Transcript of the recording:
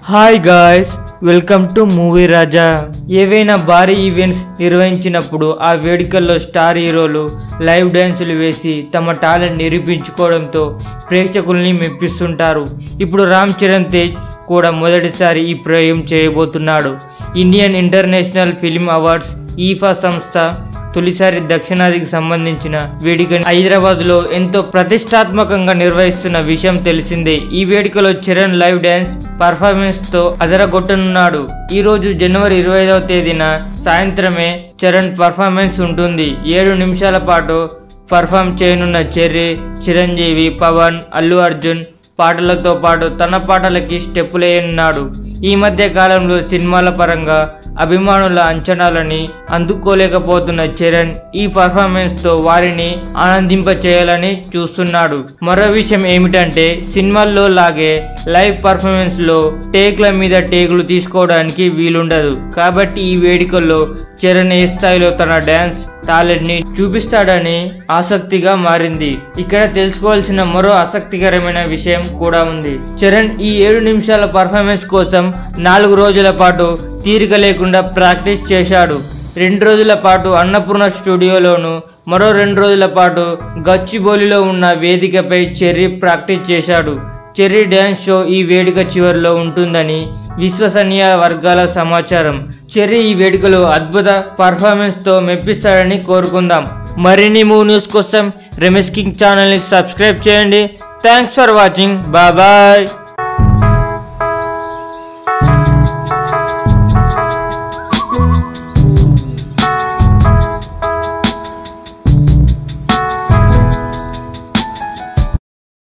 hi guys welcome to movie Raja ఏవైనా భారీ events నిర్వహించినప్పుడు ఆ వేడుకల్లో స్టార్ హీరోలు లైవ్ డ్యాన్సులు వేసి తమ టాలెంట్ నిరూపించుకోవడంతో ప్రేక్షకుల్ని మెప్పిస్తుంటారు ఇప్పుడు రామ్ చరణ్ తేజ్ కూడా మొదటిసారి ఈ ప్రయోగం చేయబోతున్నాడు Indian international film awards IIFA సంస్థ తొలిసారి దక్షిణాదికి సంబంధించిన వేడుకని హైదరాబాద్ లో ఎంతో ప్రతిష్టాత్మకంగా నిర్వహిస్తున్న విషయం తెలిసిందే ఈ వేడుకలో చరణ్ లైవ్ డ్యాన్స్ పర్ఫార్మెన్స్ తో అదరగొట్టనున్నాడు ఈ రోజు జనవరి ఇరవై ఐదవ తేదీన సాయంత్రమే చరణ్ పర్ఫార్మెన్స్ ఉంటుంది ఏడు నిమిషాల పాటు పర్ఫామ్ చేయనున్న చెర్రీ చిరంజీవి పవన్ అల్లు అర్జున్ పాటలతో పాటు తన పాటలకి స్టెప్పులేయనున్నాడు ఈ మధ్య కాలంలో సినిమాల పరంగా అభిమానుల అంచనాలని అందుకోలేకపోతున్న చరణ్ ఈ పర్ఫార్మెన్స్ తో వారిని ఆనందింప చేయాలని చూస్తున్నాడు మరో విషయం ఏమిటంటే సినిమాల్లో లాగే లైవ్ పర్ఫార్మెన్స్ లో టేక్ల మీద టేకులు తీసుకోవడానికి వీలుండదు కాబట్టి ఈ వేడుకల్లో చరణ్ ఏ స్థాయిలో తన డ్యాన్స్ టాలెంట్ ని చూపిస్తాడని ఆసక్తిగా మారింది ఇక్కడ తెలుసుకోవాల్సిన మరో ఆసక్తికరమైన విషయం కూడా ఉంది చరణ్ ఈ ఏడు నిమిషాల పర్ఫార్మెన్స్ కోసం నాలుగు రోజుల పాటు తీరిక లేకుండా ప్రాక్టీస్ చేశాడు రెండు రోజుల పాటు అన్నపూర్ణ స్టూడియోలోను మరో రెండు రోజుల పాటు గచ్చిబౌలిలో ఉన్న వేదికపై చెర్రీ ప్రాక్టీస్ చేశాడు చెర్రీ డ్యాన్స్ షో ఈ వేడుక చివరిలో ఉంటుందని విశ్వసనీయ వర్గాల సమాచారం చెర్రీ ఈ వేడుకలో అద్భుత పర్ఫార్మెన్స్ తో మెప్పిస్తాడని కోరుకుందాం మరిన్ని మూవ్ న్యూస్ కోసం రెమెస్ కింగ్ ఛానల్ని సబ్స్క్రైబ్ చేయండి థ్యాంక్స్ ఫర్ వాచింగ్ బాయ్